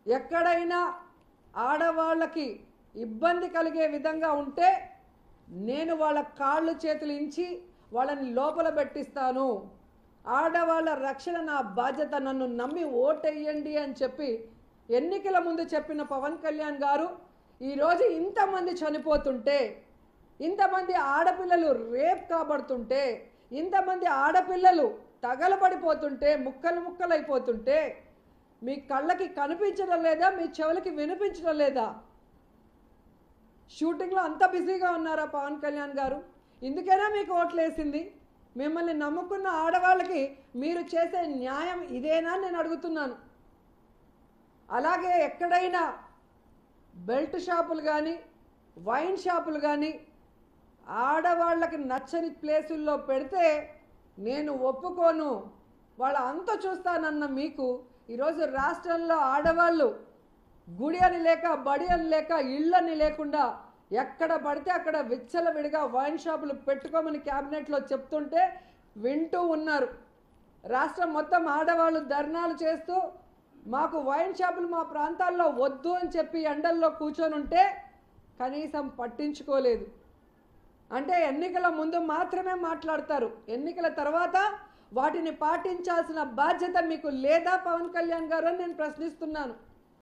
ఎక్కడైనా ఆడవాళ్ళకి ఇబ్బంది కలిగే విధంగా ఉంటే నేను వాళ్ళ కాళ్ళు చేతులు ఇంచి వాళ్ళని లోపల పెట్టిస్తాను ఆడవాళ్ళ రక్షణ నా బాధ్యత నన్ను నమ్మి ఓటెయ్యండి అని చెప్పి ఎన్నికల ముందు చెప్పిన పవన్ కళ్యాణ్ గారు ఈరోజు ఇంతమంది చనిపోతుంటే ఇంతమంది ఆడపిల్లలు రేప్ కాబడుతుంటే ఇంతమంది ఆడపిల్లలు తగలబడిపోతుంటే ముక్కలు ముక్కలైపోతుంటే మీ కళ్ళకి కనిపించడం లేదా మీ చెవులకి వినిపించడం లేదా షూటింగ్లో అంత బిజీగా ఉన్నారా పవన్ కళ్యాణ్ గారు ఇందుకైనా మీకు ఓట్లేసింది మిమ్మల్ని నమ్ముకున్న ఆడవాళ్ళకి మీరు చేసే న్యాయం ఇదేనా అని నేను అడుగుతున్నాను అలాగే ఎక్కడైనా బెల్ట్ షాపులు కానీ వైన్ షాపులు కానీ ఆడవాళ్ళకి నచ్చని ప్లేసుల్లో పెడితే నేను ఒప్పుకోను వాళ్ళ అంత చూస్తానన్న మీకు ఈరోజు రాష్ట్రంలో ఆడవాళ్ళు గుడి అని లేక బడి అని లేక ఇళ్ళని లేకుండా ఎక్కడ పడితే అక్కడ విచ్చలవిడిగా వైన్ షాపులు పెట్టుకోమని క్యాబినెట్లో చెప్తుంటే వింటూ ఉన్నారు రాష్ట్రం మొత్తం ఆడవాళ్ళు ధర్నాలు చేస్తూ మాకు వైన్ షాపులు మా ప్రాంతాల్లో వద్దు అని చెప్పి ఎండల్లో కూర్చొని ఉంటే కనీసం పట్టించుకోలేదు అంటే ఎన్నికల ముందు మాత్రమే మాట్లాడతారు ఎన్నికల తర్వాత వాటిని పాటించాల్సిన బాధ్యత మీకు లేదా పవన్ కళ్యాణ్ గారు అని నేను ప్రశ్నిస్తున్నాను